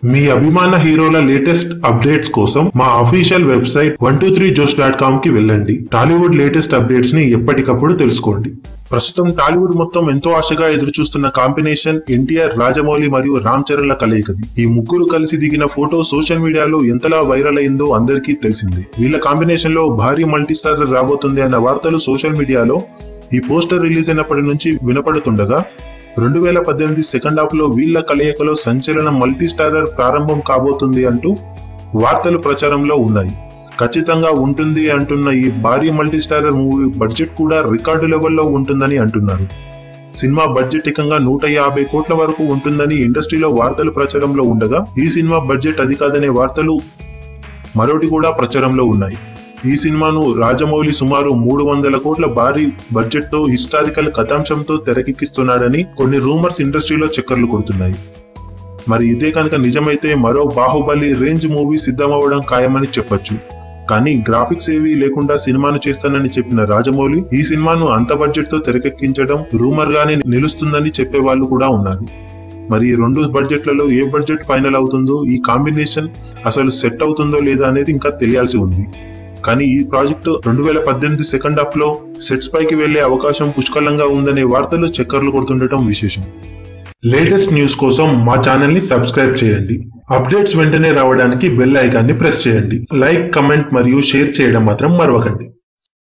మీ అభిమాన హీరోల latest updates కోసం మా official website one two three Josh dot com కి వెళ్ళండి టాలీవుడ్ లేటెస్ట్ అప్డేట్స్ ని ఎప్పటికప్పుడు తెలుసుకోండి ప్రస్తుతం టాలీవుడ్ మొత్తం ఎంతో ఆశగా ఎదురు చూస్తున్న కాంబినేషన్ ఎన్టీఆర్ రాజమౌళి మరియు రామ్ చరణ్ల కలయికది ఈ ముగ్గురు కలిసి దిగిన ఫోటో సోషల్ మీడియాలో ఎంతలా వైరల్ అయిందో అందరికీ తెలిసిందే వీళ్ళ కాంబినేషన్ లో భారీ మల్టీ స్టార్ రాబోతుంది అన్న వార్తలు సోషల్ మీడియాలో ఈ పోస్టర్ రిలీజ్ అయినప్పటి నుంచి వినపడుతుండగా రెండు వేల పద్దెనిమిది సెకండ్ హాఫ్ లో వీళ్ళ కలయికలో సంచలన మల్టీ స్టారర్ ప్రారంభం కాబోతుంది అంటూ వార్తలు ప్రచారంలో ఉన్నాయి ఖచ్చితంగా ఉంటుంది అంటున్న ఈ భారీ multi starrer movie budget record రికార్డు లెవెల్లో ఉంటుందని అంటున్నారు సినిమా బడ్జెట్ ఏకంగా నూట యాభై కోట్ల వరకు ఉంటుందని ఇండస్ట్రీలో వార్తలు ప్రచారంలో ఉండగా ఈ సినిమా బడ్జెట్ అది కాదనే వార్తలు మరోటి కూడా ప్రచారంలో ఉన్నాయి ఈ సినిమాను రాజమౌళి సుమారు మూడు వందల కోట్ల భారీ బడ్జెట్ తో హిస్టారికల్ కథాంశంతో తెరకెక్కిస్తున్నాడని కొన్ని రూమర్స్ ఇండస్ట్రీలో చక్కర్లు కొడుతున్నాయి మరి ఇదే కనుక నిజమైతే మరో బాహుబలి రేంజ్ మూవీ సిద్ధమవడం ఖాయమని చెప్పొచ్చు కానీ గ్రాఫిక్స్ ఏవి లేకుండా సినిమాను చేస్తానని చెప్పిన రాజమౌళి ఈ సినిమాను అంత బడ్జెట్ తో తెరకెక్కించడం రూమర్ గానే నిలుస్తుందని చెప్పే వాళ్ళు కూడా ఉన్నారు మరి ఈ రెండు బడ్జెట్లలో ఏ బడ్జెట్ ఫైనల్ అవుతుందో ఈ కాంబినేషన్ అసలు సెట్ అవుతుందో లేదా అనేది ఇంకా తెలియాల్సి ఉంది కానీ ఈ ప్రాజెక్టు రెండు వేల పద్దెనిమిది సెకండ్ హాఫ్ లో సెట్స్ పైకి వెళ్లే అవకాశం పుష్కలంగా ఉందనే వార్తలు చక్కర్లు కొడుతుండటం విశేషం లేటెస్ట్ న్యూస్ కోసం మా ఛానల్ ని సబ్స్క్రైబ్ చేయండి అప్డేట్స్ వెంటనే రావడానికి బెల్ ఐకాన్ని ప్రెస్ చేయండి లైక్ కమెంట్ మరియు షేర్ చేయడం మాత్రం మరవకండి